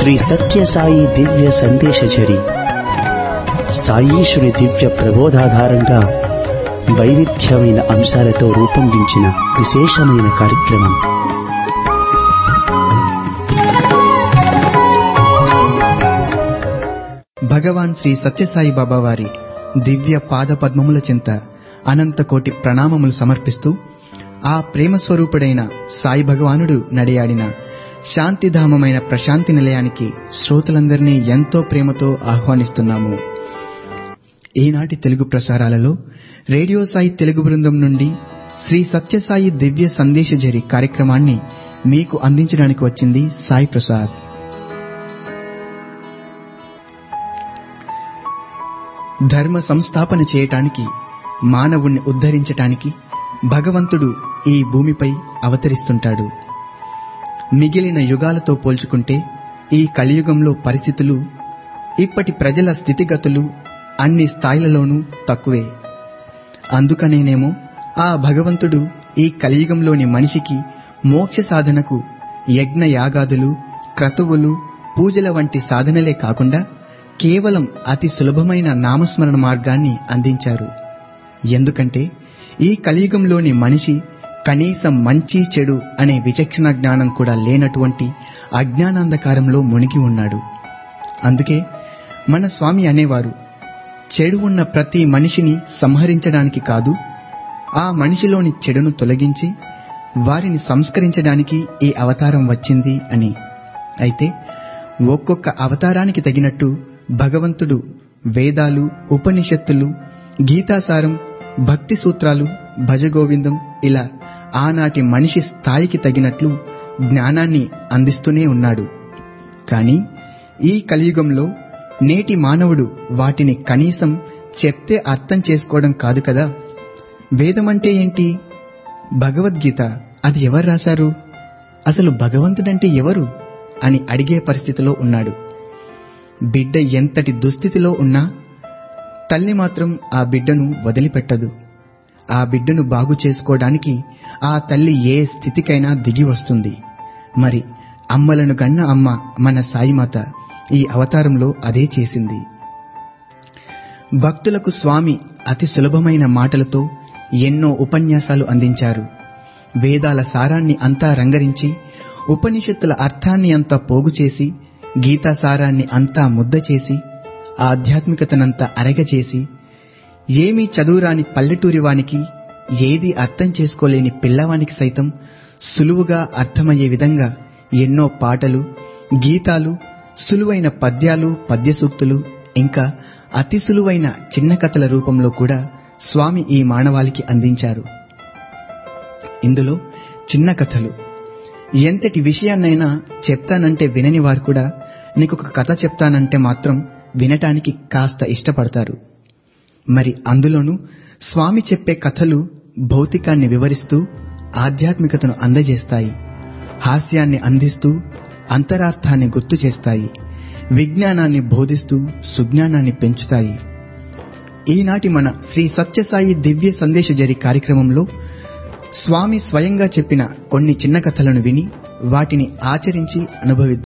శ్రీ సత్యసాయి దివ్య సందేశచరి సాయీశ్వరి దివ్య ప్రబోధాధారంగా వైవిధ్యమైన అంశాలతో రూపొందించిన విశేషమైన కార్యక్రమం భగవాన్ శ్రీ సత్యసాయి బాబా వారి దివ్య పాద పద్మముల చింత అనంత కోటి ప్రణామములు సమర్పిస్తూ ఆ ప్రేమ స్వరూపుడైన సాయి భగవానుడు నడియాడిన శాంతిధామమైన ప్రశాంతి నిలయానికి శ్రోతలందరినీ ఎంతో ప్రేమతో ఆహ్వానిస్తున్నాము ఈనాటి తెలుగు ప్రసారాలలో రేడియో సాయి తెలుగు బృందం నుండి శ్రీ సత్యసాయి దివ్య సందేశజరి కార్యక్రమాన్ని మీకు అందించడానికి వచ్చింది సాయి ప్రసాద్ ధర్మ సంస్థాపన చేయటానికి మానవుణ్ణి ఉద్ధరించటానికి భగవంతుడు ఈ భూమిపై అవతరిస్తుంటాడు మిగిలిన యుగాలతో పోల్చుకుంటే ఈ కలియుగంలో పరిస్థితులు ఇప్పటి ప్రజల స్థితిగతులు అన్ని స్థాయిలలోనూ తక్కువే అందుకనేనేమో ఆ భగవంతుడు ఈ కలియుగంలోని మనిషికి మోక్ష సాధనకు యజ్ఞ యాగాదులు క్రతువులు పూజల వంటి సాధనలే కాకుండా కేవలం అతి సులభమైన నామస్మరణ మార్గాన్ని అందించారు ఎందుకంటే ఈ కలియుగంలోని మనిషి కనీసం మంచి చెడు అనే విచక్షణ జ్ఞానం కూడా లేనటువంటి అజ్ఞానాంధకారంలో మునిగి ఉన్నాడు అందుకే మన స్వామి అనేవారు చెడు ఉన్న ప్రతి మనిషిని సంహరించడానికి కాదు ఆ మనిషిలోని చెడును తొలగించి వారిని సంస్కరించడానికి ఈ అవతారం వచ్చింది అని అయితే ఒక్కొక్క అవతారానికి తగినట్టు భగవంతుడు వేదాలు ఉపనిషత్తులు గీతాసారం భక్తి సూత్రాలు భజగోవిందం ఇలా ఆనాటి మనిషి స్థాయికి తగినట్లు జ్ఞానాన్ని అందిస్తూనే ఉన్నాడు కానీ ఈ కలియుగంలో నేటి మానవుడు వాటిని కనీసం చెప్తే అర్థం చేసుకోవడం కాదు కదా వేదమంటే ఏంటి భగవద్గీత అది ఎవరు రాశారు అసలు భగవంతుడంటే ఎవరు అని అడిగే పరిస్థితిలో ఉన్నాడు బిడ్డ ఎంతటి దుస్థితిలో ఉన్నా తల్లి మాత్రం ఆ బిడ్డను వదిలిపెట్టదు ఆ బిడ్డను బాగు చేసుకోవడానికి ఆ తల్లి ఏ స్థితికైనా దిగి వస్తుంది మరి అమ్మలను గన్న అమ్మ మన సాయిమాత ఈ అవతారంలో అదే చేసింది భక్తులకు స్వామి అతి సులభమైన మాటలతో ఎన్నో ఉపన్యాసాలు అందించారు వేదాల సారాన్ని అంతా రంగరించి ఉపనిషత్తుల అర్థాన్ని అంతా పోగు చేసి గీతా సారాన్ని అంతా ముద్ద చేసి ఆధ్యాత్మికతనంతా అరగచేసి ఏమీ చదువురాని పల్లెటూరివానికి ఏది అర్థం చేసుకోలేని పిల్లవానికి సైతం సులువుగా అర్థమయ్యే విధంగా ఎన్నో పాటలు గీతాలు సులువైన పద్యాలు పద్యసూక్తులు ఇంకా అతి సులువైన చిన్న కథల రూపంలో కూడా స్వామి ఈ మానవాళికి అందించారు ఇందులో చిన్న కథలు ఎంతటి విషయాన్నైనా చెప్తానంటే వినని వారు కూడా నీకొక కథ చెప్తానంటే మాత్రం వినటానికి కాస్త ఇష్టపడతారు మరి అందులోనూ స్వామి చెప్పే కథలు భౌతికాన్ని వివరిస్తూ ఆధ్యాత్మికతను అందజేస్తాయి హాస్యాన్ని అందిస్తూ అంతరార్థాన్ని గుర్తు చేస్తాయి విజ్ఞానాన్ని బోధిస్తూ సుజ్ఞానాన్ని పెంచుతాయి ఈనాటి మన శ్రీ సత్యసాయి దివ్య సందేశజరి కార్యక్రమంలో స్వామి స్వయంగా చెప్పిన కొన్ని చిన్న కథలను విని వాటిని ఆచరించి అనుభవిద్దాం